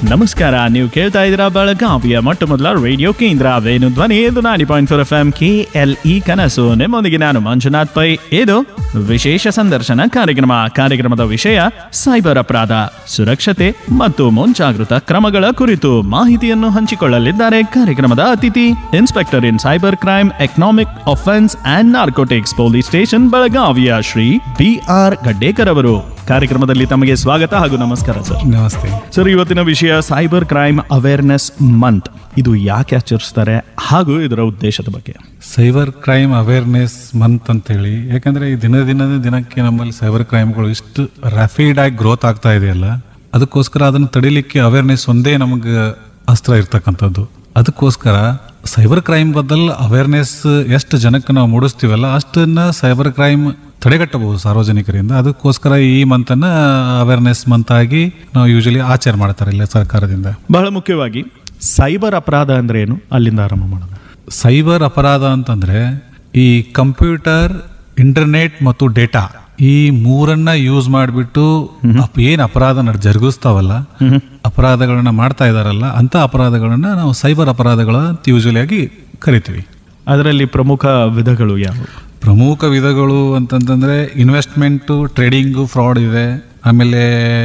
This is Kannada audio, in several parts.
ನಮಸ್ಕಾರ ನೀವು ಕೇಳ್ತಾ ಇದ್ದೀರಾ ಬೆಳಗಾವಿಯ ಮೊಟ್ಟ ಮೊದಲ ರೇಡಿಯೋ ಕೇಂದ್ರ ವೇಣು ಧ್ವನಿ ಇದು ninety point four F M K L E ಕನಸು ನಿಮ್ಮೊಂದಿಗೆ ನಾನು ಮಂಜುನಾಥ್ ಪೈ ಇದು ವಿಶೇಷ ಸಂದರ್ಶನ ಕಾರ್ಯಕ್ರಮ ಕಾರ್ಯಕ್ರಮದ ವಿಷಯ ಸೈಬರ್ ಅಪರಾಧ ಸುರಕ್ಷತೆ ಮತ್ತು ಮುಂಜಾಗೃತ ಕ್ರಮಗಳ ಕುರಿತು ಮಾಹಿತಿಯನ್ನು ಹಂಚಿಕೊಳ್ಳಲಿದ್ದಾರೆ ಕಾರ್ಯಕ್ರಮದ ಅತಿಥಿ inspector in cyber crime economic offence and narcotics police station ಬೆಳಗಾವಿಯ ಶ್ರೀ ಬಿ ಆರ್ ಗಡ್ಡೇಕರ್ ಅವರು ಕಾರ್ಯಕ್ರಮದಲ್ಲಿ ತಮಗೆ ಸ್ವಾಗತ ಹಾಗೂ ನಮಸ್ಕಾರ ಸರ್ ನಮಸ್ತೆ ಸರ್ ಇವತ್ತಿನ ವಿಷಯ ಸೈಬರ್ ಕ್ರೈಮ್ ಅವೇರ್ನೆಸ್ ಮಂತ್ ಇದು ಯಾಕೆ ಆಚರಿಸ್ತಾರೆ ಹಾಗೂ ಇದರ ಉದ್ದೇಶದ ಬಗ್ಗೆ ಸೈಬರ್ ಕ್ರೈಮ್ ಅವೇರ್ನೆಸ್ ಮಂತ್ ಅಂತೇಳಿ ಯಾಕಂದ್ರೆ ಈ ದಿನ ದಿನದ ದಿನಕ್ಕೆ ನಮ್ಮಲ್ಲಿ ಸೈಬರ್ ಕ್ರೈಮ್ಗಳು ಇಷ್ಟು ರ್ಯಾಪಿಡ್ ಆಗಿ ಗ್ರೋತ್ ಆಗ್ತಾ ಇದೆಯಲ್ಲ ಅದಕ್ಕೋಸ್ಕರ ಅದನ್ನು ತಡಿಲಿಕ್ಕೆ ಅವೇರ್ನೆಸ್ ಒಂದೇ ನಮಗೆ ಅಸ್ತ್ರ ಇರ್ತಕ್ಕಂಥದ್ದು ಅದಕ್ಕೋಸ್ಕರ ಸೈಬರ್ ಕ್ರೈಮ್ ಬದಲ್ ಅವೇರ್ನೆಸ್ ಎಷ್ಟು ಜನಕ್ಕೆ ನಾವು ಮೂಡಿಸ್ತೀವಲ್ಲ ಅಷ್ಟನ್ನ ಸೈಬರ್ ಕ್ರೈಮ್ ತಡೆಗಟ್ಟಬಹುದು ಸಾರ್ವಜನಿಕರಿಂದ ಅದಕ್ಕೋಸ್ಕರ ಈ ಮಂತನ್ನ ಅವೇರ್ನೆಸ್ ಮಂತ್ ಆಗಿ ನಾವು ಯೂಶಲಿ ಆಚರಣೆ ಮಾಡ್ತಾರೆ ಇಲ್ಲ ಸರ್ಕಾರದಿಂದ ಬಹಳ ಮುಖ್ಯವಾಗಿ ಸೈಬರ್ ಅಪರಾಧ ಅಂದ್ರೆ ಏನು ಅಲ್ಲಿಂದ ಆರಂಭ ಮಾಡೋಣ ಸೈಬರ್ ಅಪರಾಧ ಅಂತಂದ್ರೆ ಈ ಕಂಪ್ಯೂಟರ್ ಇಂಟರ್ನೆಟ್ ಮತ್ತು ಡೇಟಾ ಈ ಮೂರನ್ನ ಯೂಸ್ ಮಾಡಿಬಿಟ್ಟು ಏನ್ ಅಪರಾಧ ನಡ್ ಜರುಗಿಸ್ತಾವಲ್ಲ ಅಪರಾಧಗಳನ್ನ ಮಾಡ್ತಾ ಇದಾರಲ್ಲ ಅಂತ ಅಪರಾಧಗಳನ್ನ ನಾವು ಸೈಬರ್ ಅಪರಾಧಗಳ ಅಂತ ಯೂಶಲಿ ಆಗಿ ಕರಿತೀವಿ ಅದರಲ್ಲಿ ಪ್ರಮುಖ ವಿಧಗಳು ಯಾವುವು ಪ್ರಮುಖ ವಿಧಗಳು ಅಂತಂತಂದ್ರೆ ಇನ್ವೆಸ್ಟ್ಮೆಂಟ್ ಟ್ರೇಡಿಂಗು ಫ್ರಾಡ್ ಇದೆ ಆಮೇಲೆ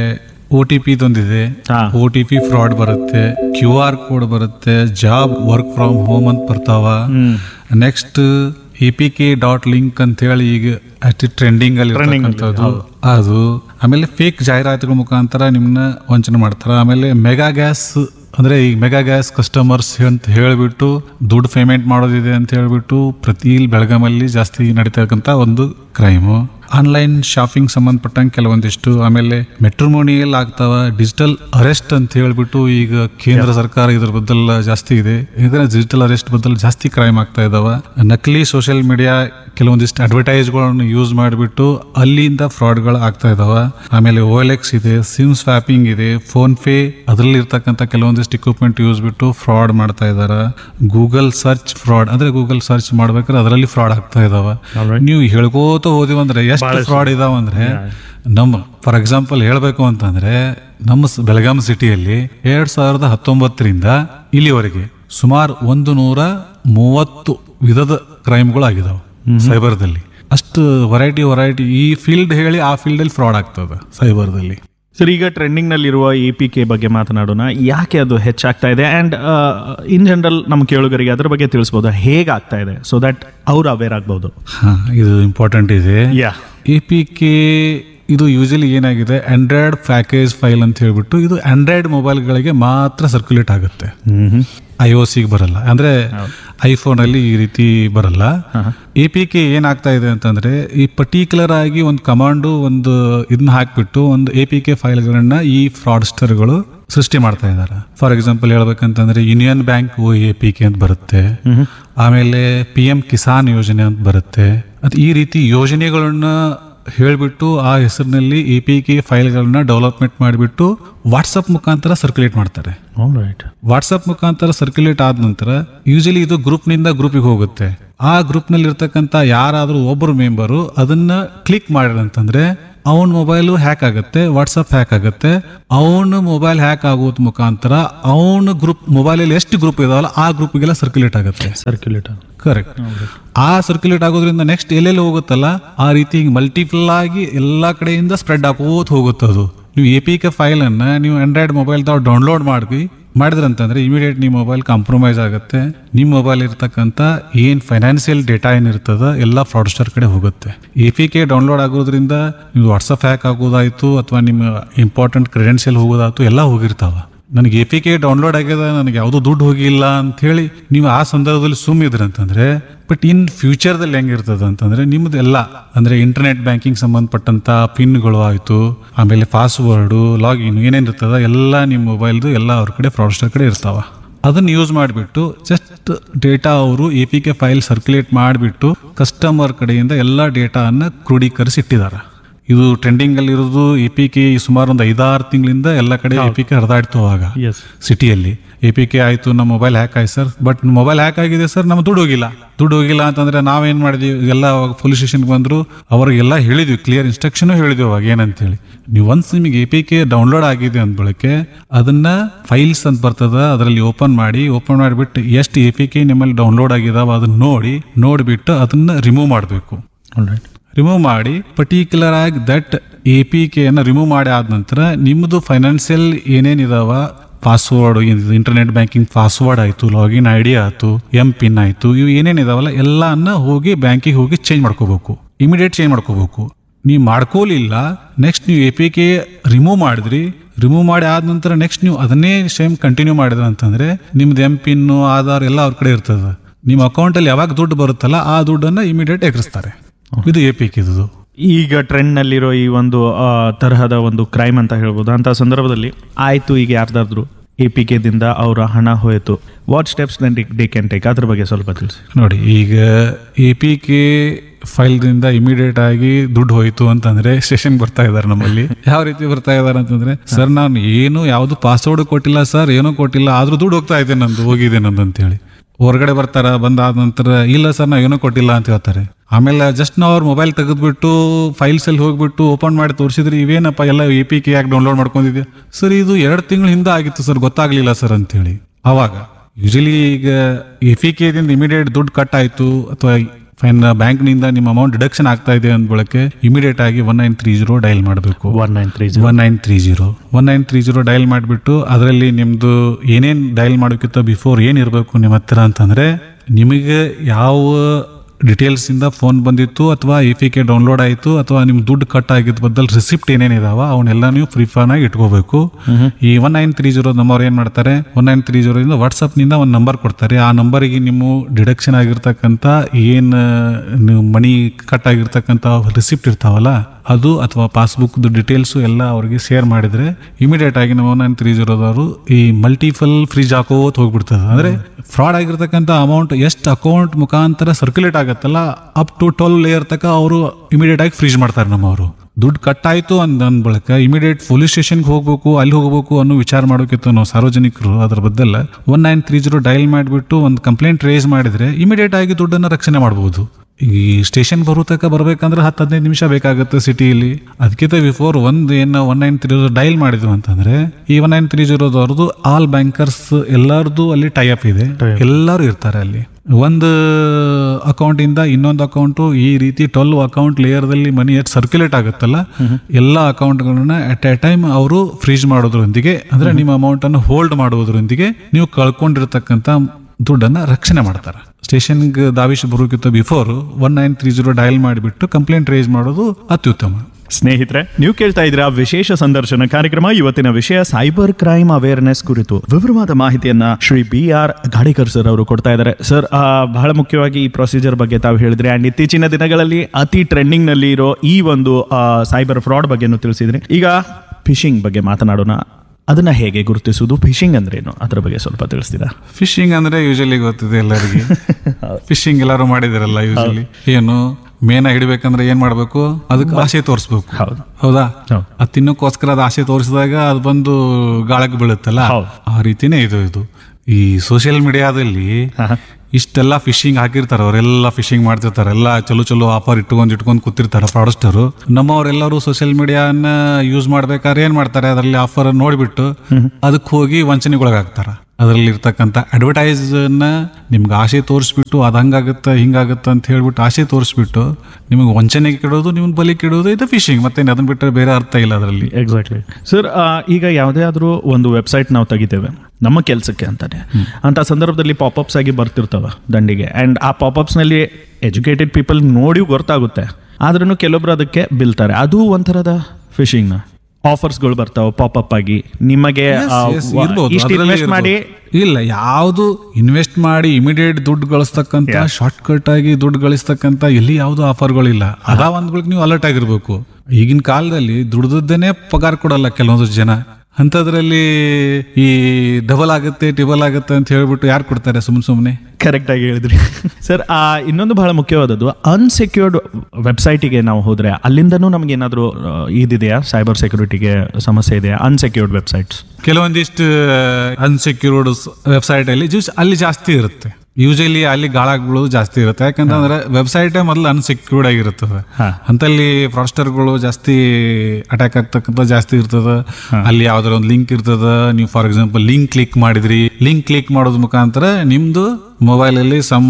ಒ ಟಿ ಪಿ ತಂದಿದೆ ಹಾ. ಒ ಟಿ ಪಿ ಫ್ರಾಡ್ ಬರುತ್ತೆ ಕ್ಯೂ ಆರ್ ಕೋಡ್ ಬರುತ್ತೆ ಜಾಬ್ ವರ್ಕ್ ಫ್ರಮ್ ಹೋಮ್ ಅಂತ ಬರ್ತಾವ next A P K dot link ಅಂತ ಹೇಳಿ ಈಗ ಅಷ್ಟು ಟ್ರೆಂಡಿಂಗ್ ಅಲ್ಲಿ Trending ಅಲ್ಲಿ, ಇರ್ತಕ್ಕಂಥದ್ದು ಅದು ಆಮೇಲೆ ಫೇಕ್ ಜಾಹೀರಾತುಗಳ ಮುಖಾಂತರ ನಿಮ್ಮನ್ನ ವಂಚನೆ ಮಾಡ್ತಾರೆ ಆಮೇಲೆ ಮೆಗಾ ಗ್ಯಾಸ್ ಅಂದ್ರೆ ಈ ಮೆಗಾ ಗ್ಯಾಸ್ ಕಸ್ಟಮರ್ಸ್ ಅಂತ ಹೇಳ್ಬಿಟ್ಟು ದುಡ್ಡು ಪೇಮೆಂಟ್ ಮಾಡೋದಿದೆ ಅಂತ ಹೇಳ್ಬಿಟ್ಟು ಪ್ರತಿ ಇಲ್ಲಿ ಬೆಳಗಾಮಲ್ಲಿ ಜಾಸ್ತಿ ನಡೀತಕ್ಕಂಥ ಒಂದು ಕ್ರೈಮು ಆನ್ಲೈನ್ ಶಾಪಿಂಗ್ ಸಂಬಂಧಪಟ್ಟಂಗೆ ಕೆಲವೊಂದಿಷ್ಟು ಆಮೇಲೆ ಮೆಟ್ರೋಮೋನಿಯಲ್ ಆಗ್ತಾವ ಡಿಜಿಟಲ್ ಅರೆಸ್ಟ್ ಅಂತ ಹೇಳ್ಬಿಟ್ಟು ಈಗ ಕೇಂದ್ರ ಸರ್ಕಾರ ಇದ್ರ ಬದಲ್ ಜಾಸ್ತಿ ಇದೆ ಯಾಕಂದ್ರೆ ಡಿಜಿಟಲ್ ಅರೆಸ್ಟ್ ಬದಲ್ ಜಾಸ್ತಿ ಕ್ರೈಮ್ ಆಗ್ತಾ ಇದಾವ ನಕಲಿ ಸೋಷಿಯಲ್ ಮೀಡಿಯಾ ಕೆಲವೊಂದಿಷ್ಟು ಅಡ್ವರ್ಟೈಸ್ಗಳನ್ನು ಯೂಸ್ ಮಾಡಿಬಿಟ್ಟು ಅಲ್ಲಿಂದ ಫ್ರಾಡ್ಗಳು ಆಗ್ತಾ ಇದಾವ ಆಮೇಲೆ ಓ ಎಲ್ ಎಕ್ಸ್ ಇದೆ ಸಿಮ್ ಸ್ವ್ಯಾಪಿಂಗ್ ಇದೆ ಫೋನ್ ಪೇ ಅದರಲ್ಲಿ ಇರ್ತಕ್ಕಂಥ ಕೆಲವೊಂದಿಷ್ಟು ಇಕ್ವಿಪ್ಮೆಂಟ್ ಯೂಸ್ ಬಿಟ್ಟು ಫ್ರಾಡ್ ಮಾಡ್ತಾ ಇದಾರ ಗೂಗಲ್ ಸರ್ಚ್ ಫ್ರಾಡ್ ಅಂದ್ರೆ ಗೂಗಲ್ ಸರ್ಚ್ ಮಾಡ್ಬೇಕಾದ್ರೆ ಅದರಲ್ಲಿ ಫ್ರಾಡ್ ಆಗ್ತಾ ಇದಾವ Alright. ನೀವು ಹೇಳ್ಕೋತ ಹೋದಿವಂದ್ರೆ ಎಷ್ಟು ಫ್ರಾಡ್ ಇದಾವ ಅಂದ್ರೆ ನಮ್ಮ ಫಾರ್ ಎಕ್ಸಾಂಪಲ್ ಹೇಳ್ಬೇಕು ಅಂತಂದ್ರೆ ನಮ್ಮ ಸ- ಬೆಳಗಾಂ ಸಿಟಿಯಲ್ಲಿ ಎರಡ್ ಸಾವಿರದ ಹತ್ತೊಂಬತ್ತರಿಂದ ಇಲ್ಲಿವರೆಗೆ ಸುಮಾರು ಒಂದು ನೂರ ಮೂವತ್ತು ವಿಧದ ಕ್ರೈಮ್ಗಳು ಆಗಿದಾವೆ ಸೈಬರ್ದಲ್ಲಿ ಅಷ್ಟು ವೆರೈಟಿ ವೆರೈಟಿ ಈ ಫೀಲ್ಡ್ ಹೇಳಿ ಆ ಫೀಲ್ಡ್ ಅಲ್ಲಿ ಫ್ರಾಡ್ ಆಗ್ತದೆ ಸೈಬರ್ದಲ್ಲಿ ಸರ್ ಈಗ ಟ್ರೆಂಡಿಂಗ್ ನಲ್ಲಿರುವ ಎ ಪಿ ಕೆ ಬಗ್ಗೆ ಮಾತನಾಡೋಣ ಯಾಕೆ ಅದು ಹೆಚ್ಚಾಗ್ತಾ ಇದೆ ಅಂಡ್ ಇನ್ ಜನರಲ್ ನಮ್ಮ ಕೇಳುಗರಿಗೆ ಅದ್ರ ಬಗ್ಗೆ ತಿಳಿಸ್ಬೋದು ಹೇಗೆ ಆಗ್ತಾ ಇದೆ ಸೊ ದಟ್ ಅವ್ರು ಅವೇರ್ ಆಗ್ಬೋದು ಹಾ ಇದು ಇಂಪಾರ್ಟೆಂಟ್ ಇದೆ ಯಾ ಎ ಪಿ ಕೆ ಇದು ಯೂಶಲಿ ಏನಾಗಿದೆ ಆಂಡ್ರಾಯ್ಡ್ ಪ್ಯಾಕೇಜ್ ಫೈಲ್ ಅಂತ ಹೇಳ್ಬಿಟ್ಟು ಇದು ಆಂಡ್ರಾಯ್ಡ್ ಮೊಬೈಲ್ಗಳಿಗೆ ಮಾತ್ರ ಸರ್ಕ್ಯುಲೇಟ್ ಆಗುತ್ತೆ ಐ ಒ ಸಿಗೆ ಬರಲ್ಲ ಅಂದ್ರೆ ಐಫೋನ್ ಅಲ್ಲಿ ಈ ರೀತಿ ಬರಲ್ಲ ಎ ಪಿ ಕೆ ಏನಾಗ್ತಾ ಇದೆ ಅಂತಂದ್ರೆ ಈ ಪರ್ಟಿಕ್ಯುಲರ್ ಆಗಿ ಒಂದು ಕಮಾಂಡು ಒಂದು ಇದನ್ನ ಹಾಕ್ಬಿಟ್ಟು ಒಂದು ಎ ಪಿ ಕೆ ಫೈಲ್ಗಳನ್ನ ಈ ಫ್ರಾಡ್ಸ್ಟರ್ಗಳು ಸೃಷ್ಟಿ ಮಾಡ್ತಾ ಇದ್ದಾರೆ ಫಾರ್ ಎಕ್ಸಾಂಪಲ್ ಹೇಳ್ಬೇಕಂತಂದ್ರೆ ಯೂನಿಯನ್ ಬ್ಯಾಂಕ್ ಓ ಎ ಪಿ ಕೆ ಅಂತ ಬರುತ್ತೆ ಆಮೇಲೆ ಪಿ ಎಂ ಕಿಸಾನ್ ಯೋಜನೆ ಅಂತ ಬರುತ್ತೆ ಅದು ಈ ರೀತಿ ಯೋಜನೆಗಳನ್ನ ಹೇಳ್ಬಿಟ್ಟು ಆ ಹೆಸರಿನಲ್ಲಿ ಎ ಪಿ ಕೆ ಫೈಲ್ಗಳನ್ನ ಡೆವಲಪ್ಮೆಂಟ್ ಮಾಡಿಬಿಟ್ಟು ವಾಟ್ಸಪ್ ಮುಖಾಂತರ ಸರ್ಕ್ಯುಲೇಟ್ ಮಾಡ್ತಾರೆ ಆಲ್ ರೈಟ್ ವಾಟ್ಸಪ್ ಮುಖಾಂತರ ಸರ್ಕ್ಯುಲೇಟ್ ಆದ ನಂತರ ಯೂಶಲಿ ಇದು ಗ್ರೂಪ್ ನಿಂದ ಗ್ರೂಪಿಗೆ ಹೋಗುತ್ತೆ ಆ ಗ್ರೂಪ್ ನಲ್ಲಿ ಇರ್ತಕ್ಕಂಥ ಯಾರಾದ್ರೂ ಒಬ್ಬರು ಮೆಂಬರು ಅದನ್ನ ಕ್ಲಿಕ್ ಮಾಡಿದಂತಂದ್ರೆ ಅವನ ಮೊಬೈಲು ಹ್ಯಾಕ್ ಆಗುತ್ತೆ ವಾಟ್ಸಪ್ ಹ್ಯಾಕ್ ಆಗುತ್ತೆ ಅವನ ಮೊಬೈಲ್ ಹ್ಯಾಕ್ ಆಗೋದ್ ಮುಖಾಂತರ ಅವನ ಗ್ರೂಪ್ ಮೊಬೈಲಲ್ಲಿ ಎಷ್ಟು ಗ್ರೂಪ್ ಇದಾವಲ್ಲ ಆ ಗ್ರೂಪ್ಗೆಲ್ಲ ಸರ್ಕ್ಯುಲೇಟ್ ಆಗುತ್ತೆ ಸರ್ಕ್ಯುಲೇಟರ್ ಕರೆಕ್ಟ್ ಆ ಸರ್ಕ್ಯುಲೇಟ್ ಆಗೋದ್ರಿಂದ ನೆಕ್ಸ್ಟ್ ಎಲ್ಲೆಲ್ಲಿ ಹೋಗುತ್ತಲ್ಲ ಆ ರೀತಿ ಮಲ್ಟಿಪಲ್ ಆಗಿ ಎಲ್ಲಾ ಕಡೆಯಿಂದ ಸ್ಪ್ರೆಡ್ ಆಗೋತ್ ಹೋಗುತ್ತೆ ಅದು ನೀವು ಎ ಪಿ ಕೆ ಫೈಲ್ ಅನ್ನ ನೀವು ಆಂಡ್ರಾಯ್ಡ್ ಮೊಬೈಲ್ ತಾವು ಡೌನ್ಲೋಡ್ ಮಾಡಿ ಮಾಡಿದ್ರಂತಂದ್ರೆ ಇಮಿಡಿಯೇಟ್ ನಿಮ್ಮ ಮೊಬೈಲ್ ಕಾಂಪ್ರಮೈಸ್ ಆಗುತ್ತೆ ನಿಮ್ಮ ಮೊಬೈಲ್ ಇರ್ತಕ್ಕಂಥ ಏನ್ ಫೈನಾನ್ಷಿಯಲ್ ಡೇಟಾ ಏನಿರ್ತದ ಎಲ್ಲ ಫ್ರಾಡ್ಸ್ಟರ್ ಕಡೆ ಹೋಗುತ್ತೆ ಎ ಪಿ ಕೆ ಡೌನ್ಲೋಡ್ ಆಗೋದ್ರಿಂದ ನೀವು ವಾಟ್ಸಪ್ ಹ್ಯಾಕ್ ಆಗೋದಾಯ್ತು ಅಥವಾ ನಿಮ್ಮ ಇಂಪಾರ್ಟೆಂಟ್ ಕ್ರೆಡೆನ್ಷಿಯಲ್ ಹೋಗೋದಾಯ್ತು ಎಲ್ಲ ಹೋಗಿರ್ತಾವ ನನಗೆ ಎ ಪಿ ಕೆ ಡೌನ್ಲೋಡ್ ಆಗ್ಯದ ನನಗೆ ಯಾವುದೂ ದುಡ್ಡು ಹೋಗಿಲ್ಲ ಅಂತ ಹೇಳಿ ನೀವು ಆ ಸಂದರ್ಭದಲ್ಲಿ ಸುಮ್ಮಿದ್ರಿ ಅಂತಂದ್ರೆ ಬಟ್ ಇನ್ ಫ್ಯೂಚರ್ದಲ್ಲಿ ಹೆಂಗಿರ್ತದ ಅಂತಂದ್ರೆ ನಿಮ್ದೆಲ್ಲ ಅಂದ್ರೆ ಇಂಟರ್ನೆಟ್ ಬ್ಯಾಂಕಿಂಗ್ ಸಂಬಂಧಪಟ್ಟಂತ ಪಿನ್ಗಳು ಆಯ್ತು ಆಮೇಲೆ ಪಾಸ್ವರ್ಡು ಲಾಗಿನ್ ಏನೇನಿರ್ತದ ಎಲ್ಲ ನಿಮ್ಮ ಮೊಬೈಲ್ದು ಎಲ್ಲ ಅವ್ರ ಕಡೆ ಫ್ರಾಡ್ಸ್ಟರ್ ಕಡೆ ಇರ್ತಾವ ಅದನ್ನ ಯೂಸ್ ಮಾಡಿಬಿಟ್ಟು ಜಸ್ಟ್ ಡೇಟಾ ಅವರು A P K file circulate ಮಾಡಿಬಿಟ್ಟು ಕಸ್ಟಮರ್ ಕಡೆಯಿಂದ ಎಲ್ಲ ಡೇಟಾವನ್ನು ಕ್ರೋಢೀಕರಿಸಿ ಇಟ್ಟಿದ್ದಾರೆ ಇದು ಟ್ರೆಂಡಿಂಗ್ ಅಲ್ಲಿ ಇರೋದು ಎ ಪಿ ಕೆ ಸುಮಾರು ಒಂದು ಐದಾರು ತಿಂಗಳಿಂದ ಎಲ್ಲ ಕಡೆ ಎ ಪಿ ಕೆ ಹರಿದಾಡ್ತು ಅವಾಗ ಎಸ್ ಸಿಟಿಯಲ್ಲಿ ಎ ಪಿ ಕೆ ಆಯ್ತು ನಮ್ಮ ಮೊಬೈಲ್ ಹ್ಯಾಕ್ ಆಯ್ತು ಸರ್ ಬಟ್ ಮೊಬೈಲ್ ಹ್ಯಾಕ್ ಆಗಿದೆ ಸರ್ ನಮ್ಮ ದುಡ್ಡು ಹೋಗಿಲ್ಲ ದುಡ್ಡು ಹೋಗಿಲ್ಲ ಅಂತಂದ್ರೆ ನಾವೇನ್ ಮಾಡಿದ್ವಿ ಎಲ್ಲ ಪೊಲೀಸ್ ಸ್ಟೇಷನ್ಗೆ ಬಂದ್ರು ಅವ್ರಿಗೆಲ್ಲ ಹೇಳಿದ್ವಿ ಕ್ಲಿಯರ್ ಇನ್ಸ್ಟ್ರಕ್ಷನ್ ಹೇಳಿದ್ವಿ ಅವಾಗ ಏನಂತೇಳಿ ನೀವು ಒಂದ್ಸ್ ನಿಮಗೆ ಎ ಪಿ ಕೆ ಡೌನ್ಲೋಡ್ ಆಗಿದೆ ಅಂದ ಬಳಿಕೆ ಅದನ್ನ ಫೈಲ್ಸ್ ಅಂತ ಬರ್ತದ ಅದರಲ್ಲಿ ಓಪನ್ ಮಾಡಿ ಓಪನ್ ಮಾಡಿಬಿಟ್ಟು ಎಷ್ಟು ಎ ಪಿ ಕೆ ನಿಮ್ಮಲ್ಲಿ ಡೌನ್ಲೋಡ್ ಆಗಿದಾವ ಅದನ್ನ ನೋಡಿ ನೋಡಿಬಿಟ್ಟು ಅದನ್ನ ರಿಮೂವ್ ಮಾಡಬೇಕು ಆಲ್ರೈಟ್ ರಿಮೂವ್ ಮಾಡಿ ಪರ್ಟಿಕ್ಯುಲರ್ ಆಗಿ ದಟ್ ಎ ಪಿ ಕೆಯನ್ನು ರಿಮೂವ್ ಮಾಡಿ ಆದ ನಂತರ ನಿಮ್ಮದು ಫೈನಾನ್ಷಿಯಲ್ ಏನೇನಿದಾವ ಪಾಸ್ವರ್ಡ್ ಇಂಟರ್ನೆಟ್ ಬ್ಯಾಂಕಿಂಗ್ ಪಾಸ್ವರ್ಡ್ ಆಯಿತು ಲಾಗಿನ್ ಐ ಡಿ ಆಯಿತು ಎಂ ಪಿನ್ ಆಯಿತು ಇವು ಏನೇನಿದಾವಲ್ಲ ಎಲ್ಲಾನ ಹೋಗಿ ಬ್ಯಾಂಕಿಗೆ ಹೋಗಿ ಚೇಂಜ್ ಮಾಡ್ಕೋಬೇಕು ಇಮಿಡಿಯೇಟ್ ಚೇಂಜ್ ಮಾಡ್ಕೋಬೇಕು ನೀವು ಮಾಡ್ಕೋಲಿಲ್ಲ ನೆಕ್ಸ್ಟ್ ನೀವು ಎ ಪಿ ಕೆ ರಿಮೂವ್ ಮಾಡಿದ್ರಿ ರಿಮೂವ್ ಮಾಡಿ ಆದ ನಂತರ ನೆಕ್ಸ್ಟ್ ನೀವು ಅದನ್ನೇ ಸೇಮ್ ಕಂಟಿನ್ಯೂ ಮಾಡಿದ್ರೆ ಅಂತಂದ್ರೆ ನಿಮ್ದು ಎಂ ಪಿನ್ನು ಆಧಾರ್ ಎಲ್ಲ ಅವ್ರ ಕಡೆ ಇರ್ತದೆ ನಿಮ್ಮ ಅಕೌಂಟಲ್ಲಿ ಯಾವಾಗ ದುಡ್ಡು ಬರುತ್ತಲ್ಲ ಆ ದುಡ್ಡನ್ನು ಇಮಿಡಿಯೇಟ್ ಎಕರಿಸ್ತಾರೆ ಇದು ಎ ಪಿ ಇದು ಈಗ ಟ್ರೆಂಡ್ ನಲ್ಲಿರೋ ಈ ಒಂದು ಆ, ತರಹದ ಒಂದು ಕ್ರೈಮ್ ಅಂತ ಹೇಳ್ಬೋದು ಅಂತ ಸಂದರ್ಭದಲ್ಲಿ ಆಯ್ತು ಈಗ ಯಾರ್ದಾದ್ರು ಎ ಪಿ ಕೆದಿಂದ ಅವರ ಹಣ ಹೋಯಿತು what steps they can take ಅದ್ರ ಬಗ್ಗೆ ಸ್ವಲ್ಪ ತಿಳಿಸಿ ನೋಡಿ ಈಗ ಎ ಪಿ ಕೆ ಫೈಲ್ದಿಂದ ಇಮಿಡಿಯೇಟ್ ಆಗಿ ದುಡ್ಡು ಹೋಯ್ತು ಅಂತಂದ್ರೆ ಸ್ಟೇಷನ್ ಬರ್ತಾ ಇದಾರೆ ನಮ್ಮಲ್ಲಿ ಯಾವ ರೀತಿ ಬರ್ತಾ ಇದಾರೆ ಅಂತಂದ್ರೆ ಸರ್ ನಾನು ಏನು ಯಾವ್ದು ಪಾಸ್ವರ್ಡ್ ಕೊಟ್ಟಿಲ್ಲ ಸರ್ ಏನೂ ಕೊಟ್ಟಿಲ್ಲ ಆದ್ರೂ ದುಡ್ಡು ಹೋಗ್ತಾ ಇದೆ ನಂದು ಹೋಗಿದೆ ನಂದು ಅಂತೇಳಿ ಹೊರಗಡೆ ಬರ್ತಾರ ಬಂದಾದ ನಂತರ ಇಲ್ಲ ಸರ್ ನಾವು ಏನೂ ಕೊಟ್ಟಿಲ್ಲ ಅಂತ ಹೇಳ್ತಾರೆ ಆಮೇಲೆ ಜಸ್ಟ್ ನಾವು ಅವ್ರ ಮೊಬೈಲ್ ತೆಗೆದ್ಬಿಟ್ಟು ಫೈಲ್ಸ್ ಅಲ್ಲಿ ಹೋಗ್ಬಿಟ್ಟು ಓಪನ್ ಮಾಡಿ ತೋರಿಸಿದ್ರೆ ಇವೇನಪ್ಪ ಎಲ್ಲ ಎ ಪಿ ಕೆ ಯಾಕೆ ಡೌನ್ಲೋಡ್ ಮಾಡ್ಕೊಂಡಿದ್ಯಾ ಸರ್ ಇದು ಎರಡು ತಿಂಗಳ ಹಿಂದೆ ಆಗಿತ್ತು ಸರ್ ಗೊತ್ತಾಗ್ಲಿಲ್ಲ ಸರ್ ಅಂತೇಳಿ ಅವಾಗ ಯೂಶಲಿ ಈಗ ಎ ಪಿ ಕೆದಿಂದ ಇಮಿಡಿಯೇಟ್ ದುಡ್ಡು ಕಟ್ ಆಯ್ತು ಅಥವಾ ಫೈನ್ ಬ್ಯಾಂಕ್ನಿಂದ ನಿಮ್ಮ ಅಮೌಂಟ್ ಡಿಡಕ್ಷನ್ ಆಗ್ತಾ ಇದೆ ಅಂದ ಬಳಕೆ ಇಮಿಡಿಯೇಟ್ ಆಗಿ one nine three zero dial ಮಾಡಬೇಕು one nine three one nine three zero one nine three zero dial ಮಾಡಿಬಿಟ್ಟು ಅದರಲ್ಲಿ ನಿಮ್ಮದು ಏನೇನು ಡೈಲ್ ಮಾಡೋಕ್ಕಿಂತ ಬಿಫೋರ್ ಏನಿರಬೇಕು ನಿಮ್ಮ ಹತ್ತಿರ ಅಂತಂದರೆ ನಿಮಗೆ ಯಾವ ಡೀಟೇಲ್ಸ್ ಇಂದ ಫೋನ್ ಬಂದಿತ್ತು ಅಥವಾ ಎ ಪಿ ಕೆ ಡೌನ್ಲೋಡ್ ಆಯಿತು ಅಥವಾ ನಿಮ್ಮ ದುಡ್ಡು ಕಟ್ ಆಗಿದ್ದ ಬದಲ್ ರಿಸಿಪ್ಟ್ ಏನೇನಿದಾವ ಅವನ್ನೆಲ್ಲ ನೀವು ಫ್ರೀ ಫಾನ್ ಆಗಿ ಇಟ್ಕೋಬೇಕು ಈ ಒನ್ ನೈನ್ ತ್ರೀ ಜೀರೋ ನಮ್ಮವ್ರು ಏನು ಮಾಡ್ತಾರೆ ಒನ್ ನೈನ್ ತ್ರೀ ಜೀರೋ ಇಂದ ವಾಟ್ಸಪ್ನಿಂದ ಒಂದು ನಂಬರ್ ಕೊಡ್ತಾರೆ ಆ ನಂಬರಿಗೆ ನಿಮ್ಮ ಡಿಡಕ್ಷನ್ ಆಗಿರ್ತಕ್ಕಂಥ ಏನು ನೀವು ಮನಿ ಕಟ್ ಆಗಿರ್ತಕ್ಕಂಥ ರಿಸಿಪ್ಟ್ ಇರ್ತಾವಲ್ಲ ಅದು ಅಥವಾ ಪಾಸ್ಬುಕ್ ಡೀಟೇಲ್ಸು ಎಲ್ಲ ಅವ್ರಿಗೆ ಶೇರ್ ಮಾಡಿದ್ರೆ ಇಮಿಡಿಯೇಟ್ ಆಗಿ ನಮ್ಮ ನೈನ್ ತ್ರೀ ಜೀರೋದವರು ಈ ಮಲ್ಟಿಪಲ್ ಫ್ರೀಜ್ ಹಾಕೋತ್ ಹೋಗ್ಬಿಡ್ತದೆ ಅಂದ್ರೆ ಫ್ರಾಡ್ ಆಗಿರ್ತಕ್ಕಂಥ ಅಮೌಂಟ್ ಎಷ್ಟು ಅಕೌಂಟ್ ಮುಖಾಂತರ ಸರ್ಕ್ಯುಲೇಟ್ ಆಗತ್ತಲ್ಲ ಅಪ್ ಟು ಟ್ವೆಲ್ ಲೇಯರ್ ತನಕ ಅವರು ಇಮಿಡಿಯೇಟ್ ಆಗಿ ಫ್ರೀಜ್ ಮಾಡ್ತಾರೆ ನಮ್ಮವರು ದುಡ್ಡು ಕಟ್ ಆಯ್ತು ಅಂದ ಅಂದ ಬಳಿಕ ಇಮಿಡಿಯೇಟ್ ಪೊಲೀಸ್ ಸ್ಟೇಷನ್ಗೆ ಹೋಗ್ಬೇಕು ಅಲ್ಲಿ ಹೋಗ್ಬೇಕು ಅನ್ನೋ ವಿಚಾರ ಮಾಡೋಕ್ಕಿತ್ತು ನಾವು ಸಾರ್ವಜನಿಕರು ಅದ್ರ ಬದಲ one nine three zero dial ಮಾಡಿಬಿಟ್ಟು ಒಂದು ಕಂಪ್ಲೇಂಟ್ ರೇಸ್ ಮಾಡಿದ್ರೆ ಇಮಿಡಿಯೇಟ್ ಆಗಿ ದುಡ್ಡನ್ನು ರಕ್ಷಣೆ ಮಾಡ್ಬೋದು ಈ ಸ್ಟೇಷನ್ ಬರೋ ತನಕ ಬರ್ಬೇಕಂದ್ರೆ ಹತ್ತು ಹದಿನೈದು ನಿಮಿಷ ಬೇಕಾಗುತ್ತೆ ಸಿಟಿಯಲ್ಲಿ ಅದಕ್ಕಿಂತ ಬಿಫೋರ್ ಒಂದು ಏನು one nine three zero dial ಮಾಡಿದ್ವು ಅಂತಂದ್ರೆ ಈ ಒನ್ ನೈನ್ ತ್ರೀ ಜೀರೋದವ್ರದ್ದು ಆಲ್ ಬ್ಯಾಂಕರ್ಸ್ ಎಲ್ಲರದು ಅಲ್ಲಿ ಟೈಅಪ್ ಇದೆ ಎಲ್ಲರೂ ಇರ್ತಾರೆ ಅಲ್ಲಿ ಒಂದು ಅಕೌಂಟ್ ಇಂದ ಇನ್ನೊಂದು ಅಕೌಂಟು ಈ ರೀತಿ ಟ್ವೆಲ್ವ್ ಅಕೌಂಟ್ ಲೇಯರ್ದಲ್ಲಿ ಮನಿ ಎಷ್ಟು ಸರ್ಕ್ಯುಲೇಟ್ ಆಗುತ್ತಲ್ಲ ಎಲ್ಲ ಅಕೌಂಟ್ಗಳನ್ನ ಅಟ್ ಎ ಟೈಮ್ ಅವರು ಫ್ರೀಜ್ ಮಾಡೋದ್ರೊಂದಿಗೆ ಅಂದ್ರೆ ನಿಮ್ಮ ಅಮೌಂಟ್ ಅನ್ನು ಹೋಲ್ಡ್ ಮಾಡೋದ್ರೊಂದಿಗೆ ನೀವು ಕಳ್ಕೊಂಡಿರ್ತಕ್ಕಂಥ ದುಡ್ಡನ್ನ ರಕ್ಷಣೆ ಮಾಡ್ತಾರೆ ಸ್ಟೇಷನ್ಗೆ ದಾವಿಶ್ ಬರೋಕ್ಕಿಂತ before one nine three zero dial ಮಾಡಿಬಿಟ್ಟು ಕಂಪ್ಲೇಂಟ್ ರೇಸ್ ಮಾಡೋದು ಅತ್ಯುತ್ತಮ ಸ್ನೇಹಿತರೆ ನೀವು ಕೇಳ್ತಾ ಇದ್ರ ವಿಶೇಷ ಸಂದರ್ಶನ ಕಾರ್ಯಕ್ರಮ ಇವತ್ತಿನ ವಿಷಯ ಸೈಬರ್ ಕ್ರೈಮ್ ಅವೇರ್ನೆಸ್ ಕುರಿತು ವಿವರವಾದ ಮಾಹಿತಿಯನ್ನ Shri B R Gadikar sir ಅವರು ಕೊಡ್ತಾ ಇದ್ದಾರೆ ಸರ್ ಆ, ಬಹಳ ಮುಖ್ಯವಾಗಿ ಈ ಪ್ರೊಸೀಜರ್ ಬಗ್ಗೆ ತಾವು ಹೇಳಿದ್ರಿ ಅಂಡ್ ಇತ್ತೀಚಿನ ದಿನಗಳಲ್ಲಿ ಅತಿ ಟ್ರೆಂಡಿಂಗ್ ನಲ್ಲಿ ಇರೋ ಈ ಒಂದು ಸೈಬರ್ ಫ್ರಾಡ್ ಬಗ್ಗೆನೂ ತಿಳಿಸಿದ್ರಿ ಈಗ ಫಿಶಿಂಗ್ ಬಗ್ಗೆ ಮಾತನಾಡೋಣ ಅದನ್ನ ಹೇಗೆ ಗುರುತಿಸುವುದು ಫಿಶಿಂಗ್ ಅಂದ್ರೇನು ಅದ್ರ ಬಗ್ಗೆ ಸ್ವಲ್ಪ ತಿಳಿಸ್ತೀರಾ ಫಿಶಿಂಗ್ ಅಂದ್ರೆ ಯೂಶಲಿ ಗೊತ್ತಿದೆ ಎಲ್ಲರಿಗೆ ಫಿಶಿಂಗ್ ಎಲ್ಲರೂ ಮಾಡಿದಿರಲ್ಲ ಯೂಶಲಿ ಏನು ಮೇನ ಹಿಡಿಬೇಕಂದ್ರೆ ಏನ್ ಮಾಡ್ಬೇಕು ಅದಕ್ಕೆ ಆಸೆ ತೋರಿಸ್ಬೇಕು ಹೌದು ಹೌದಾ ಹೌದು. ಅದು ತಿನ್ನೋಕ್ಕೋಸ್ಕರ ಅದು ಆಸೆ ತೋರಿಸಿದಾಗ ಅದು ಬಂದು ಗಾಳಕ್ಕೆ ಬೀಳುತ್ತಲ್ಲ ಹೌದು. ಆ ರೀತಿನೇ ಇದು ಇದು ಈ ಸೋಷಿಯಲ್ ಮೀಡಿಯಾದಲ್ಲಿ ಇಷ್ಟೆಲ್ಲ ಫಿಶಿಂಗ್ ಹಾಕಿರ್ತಾರೆ ಅವರೆಲ್ಲ ಫಿಶಿಂಗ್ ಮಾಡ್ತಿರ್ತಾರೆ ಎಲ್ಲ ಚಲೋ ಚಲೋ ಆಫರ್ ಇಟ್ಕೊಂಡು ಇಟ್ಕೊಂಡು ಕೂತಿರ್ತಾರೆ ಫ್ರಾಡಸ್ಟರು ನಮ್ಮವರೆಲ್ಲರೂ ಸೋಷಿಯಲ್ ಮೀಡಿಯಾನ ಯೂಸ್ ಮಾಡ್ಬೇಕಾದ್ರೆ ಏನ್ ಮಾಡ್ತಾರೆ ಅದರಲ್ಲಿ ಆಫರ್ ನೋಡ್ಬಿಟ್ಟು ಅದಕ್ಕೆ ಹೋಗಿ ವಂಚನೆಗೊಳಗಾಗ್ತಾರ ಅದರಲ್ಲಿ ಇರ್ತಕ್ಕಂಥ ಅಡ್ವರ್ಟೈಸ್ ನ ನಿಮ್ಗೆ ಆಸೆ ತೋರಿಸ್ಬಿಟ್ಟು ಅದು ಹಂಗಾಗುತ್ತೆ ಹಿಂಗಾಗುತ್ತೆ ಅಂತ ಹೇಳ್ಬಿಟ್ಟು ಆಸೆ ತೋರಿಸ್ಬಿಟ್ಟು ನಿಮಗೆ ವಂಚನೆಗೆ ಕೆಡೋದು ನಿಮ್ಗೆ ಬಲಿ ಕೆಡೋದು ಇದು ಫಿಶಿಂಗ್ ಮತ್ತೆ ಅದನ್ನ ಬಿಟ್ಟರೆ ಬೇರೆ ಅರ್ಥ ಇಲ್ಲ ಅದರಲ್ಲಿ ಎಕ್ಸಾಕ್ಟ್ಲಿ ಸರ್ ಈಗ ಯಾವುದೇ ಆದರೂ ಒಂದು ವೆಬ್ಸೈಟ್ ನಾವು ತೆಗಿತೇವೆ ನಮ್ಮ ಕೆಲಸಕ್ಕೆ ಅಂತಾನೆ ಅಂತ ಸಂದರ್ಭದಲ್ಲಿ ಪಾಪಪ್ಸ್ ಆಗಿ ಬರ್ತಿರ್ತವೆ ದಂಡಿಗೆ ಆ್ಯಂಡ್ ಆ ಪಾಪಪ್ಸ್ನಲ್ಲಿ ಎಜುಕೇಟೆಡ್ ಪೀಪಲ್ ನೋಡಿ ಗೊತ್ತಾಗುತ್ತೆ ಆದ್ರೂ ಕೆಲವೊಬ್ರು ಅದಕ್ಕೆ ಬೀಳ್ತಾರೆ ಅದು ಒಂಥರದ ಫಿಶಿಂಗ್ನ ಆಫರ್ಸ್ಗಳು ಬರ್ತಾವೆ ಪಾಪಪ್ ಆಗಿ ನಿಮಗೆ ಆ, Yes, ವ- ಇರ್ಬೋದು. ಇಷ್ಟು ಅದ್ರಲ್ಲೇ ಇನ್ವೆಸ್ಟ್ ಮಾಡಿ ಇರ್ಬೋದು. ಇಲ್ಲ ಯಾವುದು ಇನ್ವೆಸ್ಟ್ ಮಾಡಿ ಇಮಿಡಿಯೇಟ್ ದುಡ್ಡು ಗಳಿಸ್ತಕ್ಕಂತ ಶಾರ್ಟ್ ಕಟ್ ಆಗಿ ದುಡ್ಡು ಗಳಿಸ್ತಕ್ಕಂತ ಎಲ್ಲಿ ಯಾವ್ದು ಆಫರ್ಗಳಿಲ್ಲ ಅದ ಒಂದ್ಗಳಿಗೆ ನೀವು ಅಲರ್ಟ್ ಆಗಿರ್ಬೇಕು ಈಗಿನ ಕಾಲದಲ್ಲಿ ದುಡ್ದದ್ದೇನೆ ಪಗಾರ ಕೊಡಲ್ಲ ಕೆಲವೊಂದು ಜನ ಅಂಥದ್ರಲ್ಲಿ ಈ ಡಬಲ್ ಆಗುತ್ತೆ ಟಿಬಲ್ ಆಗುತ್ತೆ ಅಂತ ಹೇಳ್ಬಿಟ್ಟು ಯಾರು ಕೊಡ್ತಾರೆ ಸುಮ್ಮನೆ ಸುಮ್ಮನೆ ಕರೆಕ್ಟ್ ಆಗಿ ಹೇಳಿದ್ರಿ ಸರ್ ಆ ಇನ್ನೊಂದು ಬಹಳ ಮುಖ್ಯವಾದದ್ದು ಅನ್ಸೆಕ್ಯೂರ್ಡ್ ವೆಬ್ಸೈಟಿಗೆ ನಾವು ಹೋದ್ರೆ ಅಲ್ಲಿಂದನೂ ನಮ್ಗೆ ಏನಾದರೂ ಇದಿದೆಯಾ ಸೈಬರ್ ಸೆಕ್ಯೂರಿಟಿಗೆ ಸಮಸ್ಯೆ ಇದೆಯಾ ಅನ್ಸೆಕ್ಯೂರ್ಡ್ ವೆಬ್ಸೈಟ್ಸ್ ಕೆಲವೊಂದಿಷ್ಟು ಅನ್ಸೆಕ್ಯೂರ್ಡ್ ವೆಬ್ಸೈಟ್ ಅಲ್ಲಿ ಜೂಸ್ ಅಲ್ಲಿ ಜಾಸ್ತಿ ಇರುತ್ತೆ ಯೂಶಲಿ ಅಲ್ಲಿ ಗಾಳಾಗಳು ಜಾಸ್ತಿ ಇರುತ್ತೆ ಯಾಕಂತಂದ್ರೆ ವೆಬ್ಸೈಟೇ ಮೊದಲು ಅನ್ಸೆಕ್ಯೂರ್ಡ್ ಆಗಿರುತ್ತದೆ ಹಾ. ಅಂತಲ್ಲಿ ಫ್ರಾಸ್ಟರ್ಗಳು ಜಾಸ್ತಿ ಅಟ್ಯಾಕ್ ಆಗ್ತಕ್ಕಂಥ ಜಾಸ್ತಿ ಇರ್ತದ ಅಲ್ಲಿ ಯಾವ್ದಾರ ಒಂದು ಲಿಂಕ್ ಇರ್ತದ ನೀವು ಫಾರ್ ಎಕ್ಸಾಂಪಲ್ ಲಿಂಕ್ ಕ್ಲಿಕ್ ಮಾಡಿದ್ರಿ ಲಿಂಕ್ ಕ್ಲಿಕ್ ಮಾಡೋದ್ ಮುಖಾಂತರ ನಿಮ್ದು ಮೊಬೈಲ್ ಅಲ್ಲಿ ಸಮ್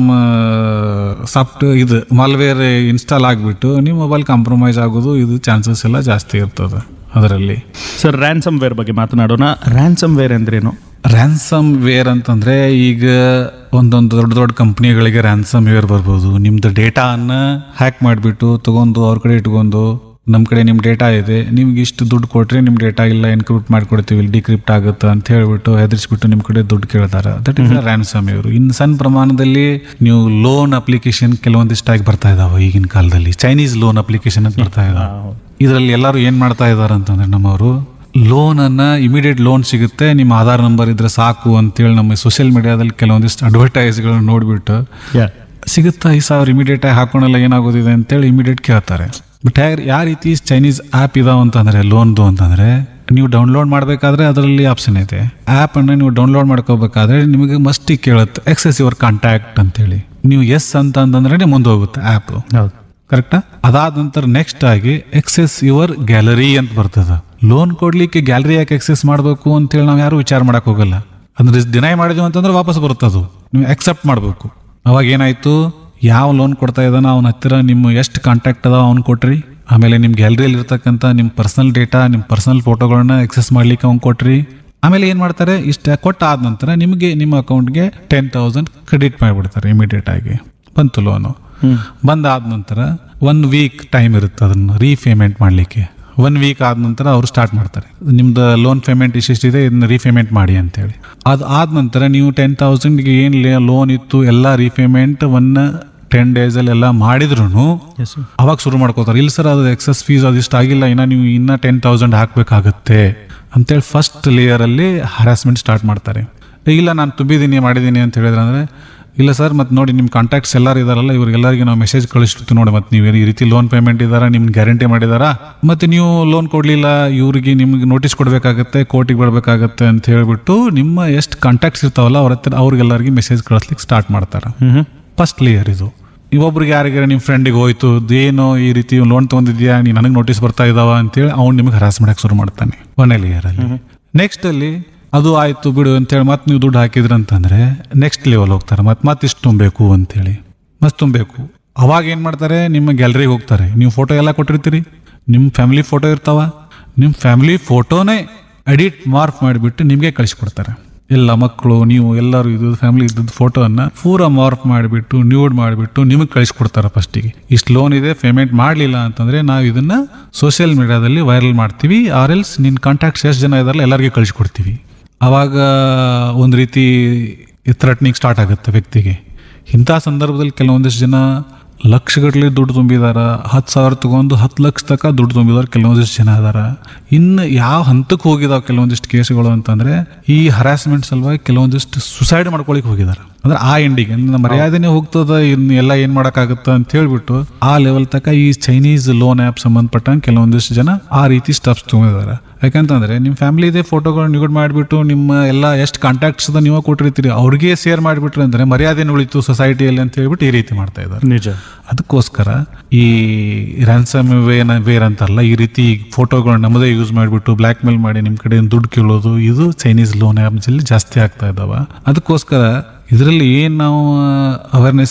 ಸಾಫ್ಟ್ ಇದು ಮಾಲ್ವೇರ್ ಇನ್ಸ್ಟಾಲ್ ಆಗಿಬಿಟ್ಟು ನಿಮ್ಮ ಮೊಬೈಲ್ ಕಾಂಪ್ರಮೈಸ್ ಆಗೋದು ಇದು ಚಾನ್ಸಸ್ ಎಲ್ಲ ಜಾಸ್ತಿ ಇರ್ತದೆ ಅದರಲ್ಲಿ ಸರ್ ರ್ಯಾನ್ಸಮ್ ವೇರ್ ಬಗ್ಗೆ ಮಾತನಾಡೋಣ ರ್ಯಾನ್ಸಮ್ ವೇರ್ ಅಂದ್ರೇನು ರ್ಯಾನ್ಸಮ್ ವೇರ್ ಅಂತಂದ್ರೆ ಈಗ ಒಂದೊಂದು ದೊಡ್ಡ ದೊಡ್ಡ ಕಂಪ್ನಿಗಳಿಗೆ ರ್ಯಾನ್ಸಮ್ ವೇರ್ ಬರ್ಬೋದು ನಿಮ್ದು ಡೇಟಾನ ಹ್ಯಾಕ್ ಮಾಡಿಬಿಟ್ಟು ತಗೊಂಡು ಅವ್ರ ಕಡೆ ಇಟ್ಕೊಂಡು ನಮ್ಮ ಕಡೆ ನಿಮ್ಮ ಡೇಟಾ ಇದೆ ನಿಮ್ಗೆ ಇಷ್ಟು ದುಡ್ಡು ಕೊಟ್ರೆ ನಿಮ್ಮ ಡೇಟಾ ಇಲ್ಲ ಎನ್ಕ್ರಿಪ್ಟ್ ಮಾಡ್ಕೊಡ್ತೀವಿ ಡಿಕ್ರಿಪ್ಟ್ ಆಗುತ್ತೆ ಅಂತ ಹೇಳ್ಬಿಟ್ಟು ಹೆದರ್ಸ್ಬಿಟ್ಟು ನಿಮ್ಮ ಕಡೆ ದುಡ್ಡು ಕೇಳ್ತಾರೆ ದಟ್ ಇಸ್ ರ್ಯಾನ್ಸಮ್ ವೇರ್ ಇನ್ನು ಸಣ್ಣ ಪ್ರಮಾಣದಲ್ಲಿ ನೀವು ಲೋನ್ ಅಪ್ಲಿಕೇಶನ್ ಕೆಲವೊಂದಿಷ್ಟಾಗಿ ಬರ್ತಾ ಇದಾವೆ ಈಗಿನ ಕಾಲದಲ್ಲಿ ಚೈನೀಸ್ ಲೋನ್ ಅಪ್ಲಿಕೇಶನ್ ಅಂತ ಬರ್ತಾ ಇದಾವೆ ಇದರಲ್ಲಿ ಎಲ್ಲರೂ ಏನ್ ಮಾಡ್ತಾ ಇದ್ದಾರೆ ಅಂತಂದ್ರೆ ನಮ್ಮವರು ಲೋನ್ ಅನ್ನ ಇಮಿಡಿಯೇಟ್ ಲೋನ್ ಸಿಗುತ್ತೆ ನಿಮ್ಮ ಆಧಾರ್ ನಂಬರ್ ಇದ್ರೆ ಸಾಕು ಅಂತೇಳಿ ನಮ್ಮ ಸೋಷಿಯಲ್ ಮೀಡಿಯಾದಲ್ಲಿ ಕೆಲವೊಂದಿಷ್ಟು ಅಡ್ವರ್ಟೈಸ್ಗಳನ್ನ ನೋಡ್ಬಿಟ್ಟು ಸಿಗುತ್ತಾ ಈ ಸಾವಿರ ಇಮಿಡಿಯೇಟ್ ಆಗಿ ಹಾಕೊಂಡೆಲ್ಲ ಏನಾಗೋದಿದೆ ಅಂತೇಳಿ ಇಮಿಡಿಯೇಟ್ ಕೇಳ್ತಾರೆ ಬಟ್ ಯಾವ ರೀತಿ ಚೈನೀಸ್ ಆ್ಯಪ್ ಇದಾವ ಅಂತಂದ್ರೆ ಲೋನ್ದು ಅಂತಂದ್ರೆ ನೀವು ಡೌನ್ಲೋಡ್ ಮಾಡಬೇಕಾದ್ರೆ ಅದರಲ್ಲಿ ಆಪ್ಷನ್ ಇದೆ ಆ್ಯಪ್ ಅನ್ನ ನೀವು ಡೌನ್ಲೋಡ್ ಮಾಡ್ಕೋಬೇಕಾದ್ರೆ ನಿಮಗೆ ಮಸ್ಟಿ ಕೇಳುತ್ತೆ ಎಕ್ಸೆಸ್ ಯುವರ್ ಕಾಂಟ್ಯಾಕ್ಟ್ ಅಂತೇಳಿ ನೀವು ಎಸ್ ಅಂತ ಅಂತಂದ್ರೆ ಮುಂದೆ ಹೋಗುತ್ತೆ ಆ್ಯಪ್ ಹೌದು ಕರೆಕ್ಟಾ ಅದಾದ ನಂತರ ನೆಕ್ಸ್ಟ್ ಆಗಿ ಎಕ್ಸೆಸ್ ಯುವರ್ ಗ್ಯಾಲರಿ ಅಂತ ಬರ್ತದ ಲೋನ್ ಕೊಡ್ಲಿಕ್ಕೆ ಗ್ಯಾಲರಿ ಯಾಕೆ ಎಕ್ಸೆಸ್ ಮಾಡಬೇಕು ಅಂತೇಳಿ ನಾವು ಯಾರು ವಿಚಾರ ಮಾಡಕ್ ಹೋಗಲ್ಲ ಅಂದ್ರೆ ಡಿನೈ ಮಾಡಿದ್ವಿ ಅಂತಂದ್ರೆ ವಾಪಸ್ ಬರುತ್ತದು ನೀವು ಅಕ್ಸೆಪ್ಟ್ ಮಾಡಬೇಕು ಅವಾಗ ಏನಾಯ್ತು ಯಾವ ಲೋನ್ ಕೊಡ್ತಾ ಇದ್ದಾನ ಅವನ ಹತ್ತಿರ ನಿಮ್ಮ ಎಷ್ಟು ಕಾಂಟ್ಯಾಕ್ಟ್ ಅದಾವ ಅವ್ನು ಕೊಟ್ರಿ ಆಮೇಲೆ ನಿಮ್ಮ ಗ್ಯಾಲರಿಯಲ್ಲಿ ಇರ್ತಕ್ಕಂಥ ನಿಮ್ಮ ಪರ್ಸನಲ್ ಡೇಟಾ ನಿಮ್ಮ ಪರ್ಸನಲ್ ಫೋಟೋಗಳನ್ನ ಎಕ್ಸೆಸ್ ಮಾಡ್ಲಿಕ್ಕೆ ಅವ್ನು ಕೊಟ್ರಿ ಆಮೇಲೆ ಏನ್ ಮಾಡ್ತಾರೆ ಇಷ್ಟ ಕೊಟ್ಟಾದ ನಂತರ ನಿಮಗೆ ನಿಮ್ಮ ಅಕೌಂಟ್ಗೆ ಟೆನ್ ತೌಸಂಡ್ ಕ್ರೆಡಿಟ್ ಮಾಡಿಬಿಡ್ತಾರೆ ಇಮಿಡಿಯೇಟ್ ಆಗಿ ಬಂತು ಲೋನು ಬಂದಾದ ನಂತರ ಒನ್ ವೀಕ್ ಟೈಮ್ ಇರುತ್ತೆ ಅದನ್ನು ರೀಪೇಮೆಂಟ್ ಮಾಡಲಿಕ್ಕೆ ಒನ್ ವೀಕ್ ಆದ ನಂತರ ಅವರು ಸ್ಟಾರ್ಟ್ ಮಾಡ್ತಾರೆ ನಿಮ್ದು ಲೋನ್ ಪೇಮೆಂಟ್ ಇಷ್ಟಿದೆ ಇದನ್ನ ರೀಪೇಮೆಂಟ್ ಮಾಡಿ ಅಂತೇಳಿ ಅದು ಆದ ನಂತರ ನೀವು ಟೆನ್ ತೌಸಂಡ್ಗೆ ಏನು ಲೋನ್ ಇತ್ತು ಎಲ್ಲ ರೀಪೇಮೆಂಟ್ ಒನ್ ಟೆನ್ ಡೇಸಲ್ಲಿ ಎಲ್ಲ ಮಾಡಿದ್ರು ಎಸ್ ಅವಾಗ ಶುರು ಮಾಡ್ಕೋತಾರೆ ಇಲ್ಲ ಸರ್ ಅದು ಎಕ್ಸಸ್ ಫೀಸ್ ಅದಿಷ್ಟು ಆಗಿಲ್ಲ ಇನ್ನ ನೀವು ಇನ್ನ ಟೆನ್ ತೌಸಂಡ್ ಹಾಕ್ಬೇಕಾಗತ್ತೆ ಅಂತೇಳಿ ಫಸ್ಟ್ ಲೇಯರ್ ಅಲ್ಲಿ ಹರಾಸ್ಮೆಂಟ್ ಸ್ಟಾರ್ಟ್ ಮಾಡ್ತಾರೆ ಏ, ಇಲ್ಲ ನಾನು ತುಂಬಿದ್ದೀನಿ ಮಾಡಿದ್ದೀನಿ ಅಂತ ಹೇಳಿದ್ರೆ ಅಂದ್ರೆ ಇಲ್ಲ ಸರ್ ಮತ್ತೆ ನೋಡಿ ನಿಮ್ಮ ಕಾಂಟ್ಯಾಕ್ಟ್ಸ್ ಎಲ್ಲರೂ ಇದಾರಲ್ಲ ಇವ್ರಿಗೆಲ್ಲರಿಗೆ ನಾವು ಮೆಸೇಜ್ ಕಳಿಸ್ಬಿಟ್ಟು ನೋಡಿ ಮತ್ತೆ ನೀವು ಈ ರೀತಿ ಲೋನ್ ಪೇಮೆಂಟ್ ಇದಾರ ನಿಮ್ಗೆ ಗ್ಯಾರಂಟಿ ಮಾಡಿದಾರಾ ಮತ್ತೆ ನೀವು ಲೋನ್ ಕೊಡ್ಲಿಲ್ಲ ಇವ್ರಿಗೆ ನಿಮ್ಗೆ ನೋಟಿಸ್ ಕೊಡಬೇಕಾಗತ್ತೆ ಕೋರ್ಟಿಗೆ ಬಿಡಬೇಕಾಗತ್ತೆ ಅಂತ ಹೇಳ್ಬಿಟ್ಟು ನಿಮ್ಮ ಎಷ್ಟು ಕಾಂಟ್ಯಾಕ್ಟ್ಸ್ ಇರ್ತಾವಲ್ಲ ಅವ್ರ ಹತ್ರ ಅವ್ರಿಗೆಲ್ಲರಿಗೆ ಮೆಸೇಜ್ ಕಳಿಸ್ಲಿಕ್ಕೆ ಸ್ಟಾರ್ಟ್ ಮಾಡ್ತಾರೆ ಹ್ಮ್ ಫಸ್ಟ್ ಲೇಯರ್ ಇದು ಇವೊಬ್ರಿಗೆ ಯಾರಿಗಾರ ನಿಮ್ಮ ಫ್ರೆಂಡಿಗೆ ಹೋಯ್ತು ಏನೋ ಈ ರೀತಿ ಲೋನ್ ತೊಗೊಂಡಿದ್ಯಾ ನೀ ನನಗೆ ನೋಟಿಸ್ ಬರ್ತಾ ಇದಾವ ಅಂತೇಳಿ ಅವ್ನು ನಿಮಗೆ ಹರಾಸ್ ಮಾಡಕ್ಕೆ ಶುರು ಮಾಡ್ತಾನೆ ಒಂದೇ ಲೇಯರ್ ಅಲ್ಲಿ ನೆಕ್ಸ್ಟ್ ಅಲ್ಲಿ ಅದು ಆಯ್ತು ಬಿಡು ಅಂತೇಳಿ ಮತ್ತೆ ನೀವು ದುಡ್ಡು ಹಾಕಿದ್ರಿ ಅಂತಂದ್ರೆ ನೆಕ್ಸ್ಟ್ ಲೆವೆಲ್ ಹೋಗ್ತಾರೆ ಮತ್ತೆ ಮತ್ತೆ ಇಷ್ಟು ತುಂಬಬೇಕು ಅಂತೇಳಿ ಮಸ್ತ್ ತುಂಬಬೇಕು ಅವಾಗ ಏನ್ ಮಾಡ್ತಾರೆ ನಿಮ್ಮ ಗ್ಯಾಲರಿಗೆ ಹೋಗ್ತಾರೆ ನೀವು ಫೋಟೋ ಎಲ್ಲ ಕೊಟ್ಟಿರ್ತೀರಿ ನಿಮ್ಮ ಫ್ಯಾಮಿಲಿ ಫೋಟೋ ಇರ್ತಾವ ನಿಮ್ಮ ಫ್ಯಾಮಿಲಿ ಫೋಟೋನೇ ಎಡಿಟ್ ಮಾರ್ಕ್ ಮಾಡಿಬಿಟ್ಟು ನಿಮಗೆ ಕಳಿಸ್ಕೊಡ್ತಾರೆ ಎಲ್ಲ ಮಕ್ಕಳು ನೀವು ಎಲ್ಲರೂ ಇದು ಫ್ಯಾಮಿಲಿ ಇದ್ದದ್ದು ಫೋಟೋನ ಪೂರ ಮಾರ್ಕ್ ಮಾಡಿಬಿಟ್ಟು ನ್ಯೂಡ್ ಮಾಡಿಬಿಟ್ಟು ನಿಮಗೆ ಕಳಿಸ್ಕೊಡ್ತಾರೆ ಫಸ್ಟಿಗೆ ಇಷ್ಟು ಲೋನ್ ಇದೆ ಪೇಮೆಂಟ್ ಮಾಡಲಿಲ್ಲ ಅಂತಂದ್ರೆ ನಾವು ಇದನ್ನ ಸೋಷಿಯಲ್ ಮೀಡಿಯಾದಲ್ಲಿ ವೈರಲ್ ಮಾಡ್ತೀವಿ ಆರ್ ಎಲ್ಸ್ ನಿನ್ನ ಕಾಂಟ್ಯಾಕ್ಟ್ಸ್ ಎಷ್ಟು ಜನ ಇದಾರಲ್ಲ ಎಲ್ಲರಿಗೆ ಕಳಿಸ್ಕೊಡ್ತೀವಿ ಅವಾಗ ಒಂದು ರೀತಿ ಥ್ರೆಟ್ನಿಂಗ್ ಸ್ಟಾರ್ಟ್ ಆಗುತ್ತೆ ವ್ಯಕ್ತಿಗೆ ಇಂಥ ಸಂದರ್ಭದಲ್ಲಿ ಕೆಲವೊಂದಿಷ್ಟು ಜನ ಲಕ್ಷಗಟ್ಟಲೆ ದುಡ್ಡು ತುಂಬಿದಾರ ಹತ್ತು ಸಾವಿರ ತಗೊಂಡು ಹತ್ತು ಲಕ್ಷ ತನಕ ದುಡ್ಡು ತುಂಬಿದಾರ ಕೆಲವೊಂದಿಷ್ಟು ಜನ ಅದಾರ ಇನ್ನು ಯಾವ ಹಂತಕ್ಕೆ ಹೋಗಿದಾವ ಕೆಲವೊಂದಿಷ್ಟು ಕೇಸ್ಗಳು ಅಂತಂದ್ರೆ ಈ ಹರಾಸ್ಮೆಂಟ್ ಸಲುವಾಗಿ ಕೆಲವೊಂದಿಷ್ಟು ಸುಸೈಡ್ ಮಾಡ್ಕೊಳಿಕ್ ಹೋಗಿದಾರ ಅಂದ್ರೆ ಆ ಎಂಡಿಗೆ ನನ್ನ ಮರ್ಯಾದೆನೇ ಹೋಗ್ತದ ಇನ್ನು ಎಲ್ಲ ಏನ್ ಮಾಡಕ್ಕಾಗತ್ತ ಅಂತ ಹೇಳ್ಬಿಟ್ಟು ಆ ಲೆವೆಲ್ ತನಕ ಈ ಚೈನೀಸ್ ಲೋನ್ ಆ್ಯಪ್ ಸಂಬಂಧಪಟ್ಟಂಗೆ ಕೆಲವೊಂದಿಷ್ಟು ಜನ ಆ ರೀತಿ ಸ್ಟೆಪ್ಸ್ ತಗೊಂಡಿದ್ದಾರೆ ಯಾಕಂತಂದ್ರೆ ನಿಮ್ಮ ಫ್ಯಾಮಿಲಿದೇ ಫೋಟೋಗಳನ್ನ ನ್ಯೂಡ್ ಮಾಡಿಬಿಟ್ಟು ನಿಮ್ಮ ಎಲ್ಲ ಎಷ್ಟು ಕಾಂಟ್ಯಾಕ್ಟ್ಸ್ ಅದ ನೀವು ಕೊಟ್ಟಿರ್ತೀರಿ ಅವ್ರಿಗೆ ಶೇರ್ ಮಾಡಿಬಿಟ್ರೆ ಅಂದ್ರೆ ಮರ್ಯಾದೆ ಉಳಿತು ಸೊಸೈಟಿಯಲ್ಲಿ ಅಂತ ಹೇಳ್ಬಿಟ್ಟು ಈ ರೀತಿ ಮಾಡ್ತಾ ಇದ್ದಾರೆ ನಿಜ ಅದಕ್ಕೋಸ್ಕರ ಈ ರ್ಯಾನ್ಸಮ್ ವೇನ ವೇರ್ ಅಂತಾರಲ್ಲ ಈ ರೀತಿ ಫೋಟೋಗಳು ನಮ್ಮದೇ ಯೂಸ್ ಮಾಡಿಬಿಟ್ಟು ಬ್ಲ್ಯಾಕ್ ಮೇಲ್ ಮಾಡಿ ನಿಮ್ಮ ಕಡೆ ದುಡ್ಡು ಕೇಳೋದು ಇದು ಚೈನೀಸ್ ಲೋನ್ ಆ್ಯಪ್ಸ್ ಅಲ್ಲಿ ಜಾಸ್ತಿ ಆಗ್ತಾ ಇದಾವ ಅದಕ್ಕೋಸ್ಕರ ಇದರಲ್ಲಿ ಏನು ನಾವು ಅವೇರ್ನೆಸ್